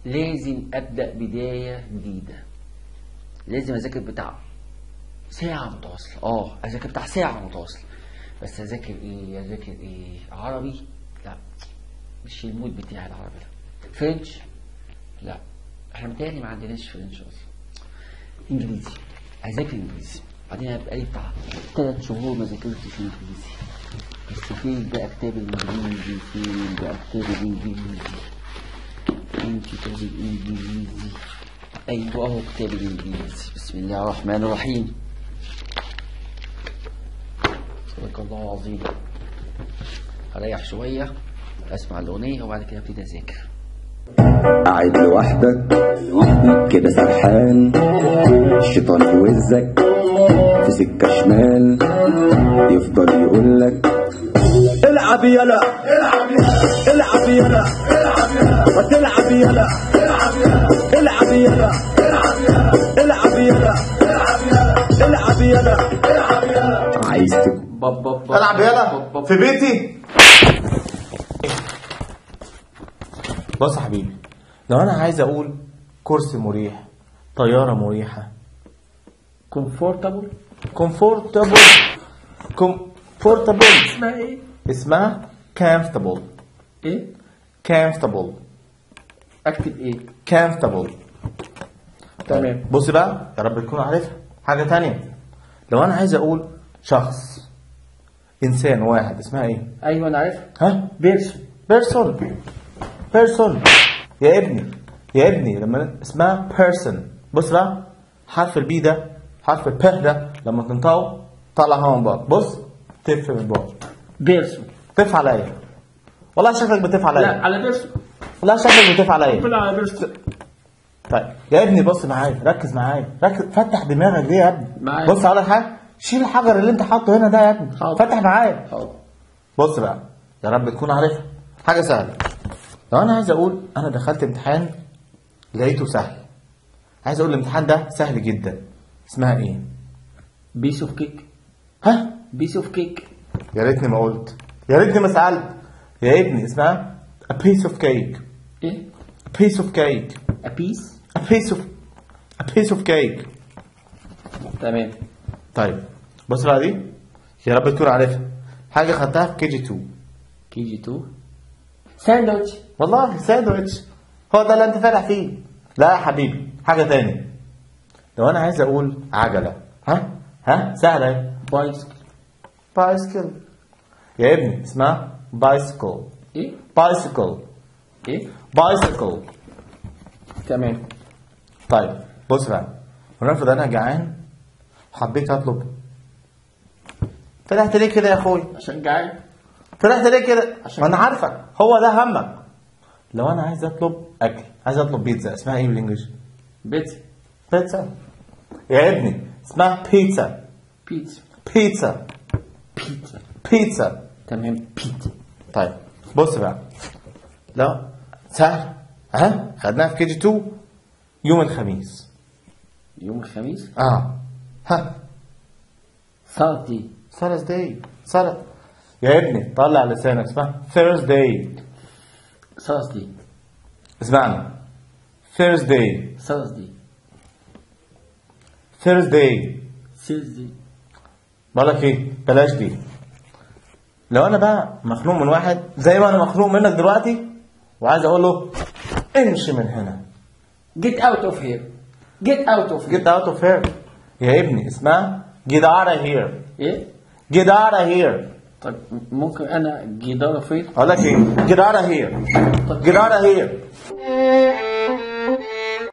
لازم ابدا بدايه جديده لازم اذاكر بتاع ساعه متواصله اه اذاكر بتاع ساعه متواصله بس اذاكر ايه اذاكر ايه عربي لا مش المود بتاعي العربي ده فرنش لا احنا متهيألي ما عندناش فرنش اصلا انجليزي اذاكر انجليزي بعدين هبقى لي بتاع ثلاث شهور ما ذاكرتش انجليزي بس فين بقى كتاب الانجليزي فين بقى كتاب الانجليزي فين كتاب الانجليزي ايوه اهو كتاب الانجليزي بسم الله الرحمن الرحيم صدق الله العظيم هريح شويه اسمع الاغنيه وبعد كده ابتدي اذاكر قاعد لوحدك كده سرحان الشيطان في وزك في سكة شمال يفضل يقول لك العب يلا العب يلا العب يلا ما تلعب يلا العب يلا العب يلا العب يلا عايز تكون باب باب باب العب يلا في بيتي بص يا حبيبي لو انا عايز اقول كرسي مريح طياره مريحه كومفورتابل كومفورتابل كومفورتابل اسمها ايه؟ اسمها comfortable ايه؟ comfortable اكتب ايه؟ comfortable تمام بص بقى يا رب تكون عارفها حاجه تانية لو انا عايز اقول شخص انسان واحد اسمها ايه ايوه انا عارفها ها بيرسون بيرسون بيرسون يا ابني يا ابني لما اسمها بيرسون بص بقى حرف البي ده حرف الب ده لما تنطقه طلع هوا من بقى بص تف من بقى بيرسون تف عليا والله شكلك بتف لا عليا على بيرسون والله شكلك بتف عليا طلع على بيرسون طيب يا ابني بص معايا ركز معايا ركز فتح دماغك دي يا ابني معايا. بص على حاجه شيل الحجر اللي انت حاطه هنا ده يا ابني حاضر. فتح معايا حاضر بص بقى يا رب تكون عارفها حاجه سهله لو انا عايز اقول انا دخلت امتحان لقيته سهل عايز اقول الامتحان ده سهل جدا اسمها ايه بيس اوف كيك ها بيس اوف كيك يا ريتني ما قلت يا ريتني ما سالت يا ابني اسمها a piece of cake ايه؟ a piece of cake A piece a piece of a piece of cake تمام طيب بص بقى دي يا رب تكون عارفها حاجه خدتها في كي جي 2 كي جي 2 ساندوتش والله ساندويتش هو ده اللي انت فاتح فيه لا يا حبيبي حاجه تاني لو انا عايز اقول عجله ها ها سهله اهي بايسكل بايسكل يا ابني اسمها بايسكل ايه؟ بايسكل ايه؟ بايسكل تمام طيب بص بقى ونفرض انا جعان حبيت اطلب فتحت ليه كده يا اخوي عشان جعان فتحت ليه كده عشان- ما انا عارفك هو ده همك لو انا عايز اطلب اكل عايز اطلب بيتزا اسمها ايه بالانجلش بيتزا بيتزا يا ابني اسمها بيتزا بيتزا بيتزا بيتزا بيتزا تمام بيتزا طيب بص بقى لا سهل ها خدناها في كي جي 2 يوم الخميس يوم الخميس اه ها ثاردي Thursday سنة يا ابني طلع لسانك اسمها Thursday ثاردي اسمعني Thursday ثاردي Thursday سيزدي بقولك ايه بلاش دي لو انا بقى مخنوق من واحد زي ما انا مخنوق منك دلوقتي وعايز اقول له امشي من هنا get out of here get out of here get out of here يا ابني اسمها get out of here ايه get out of here طب ممكن انا جدارة فين اقول لك ايه get out of here get out of here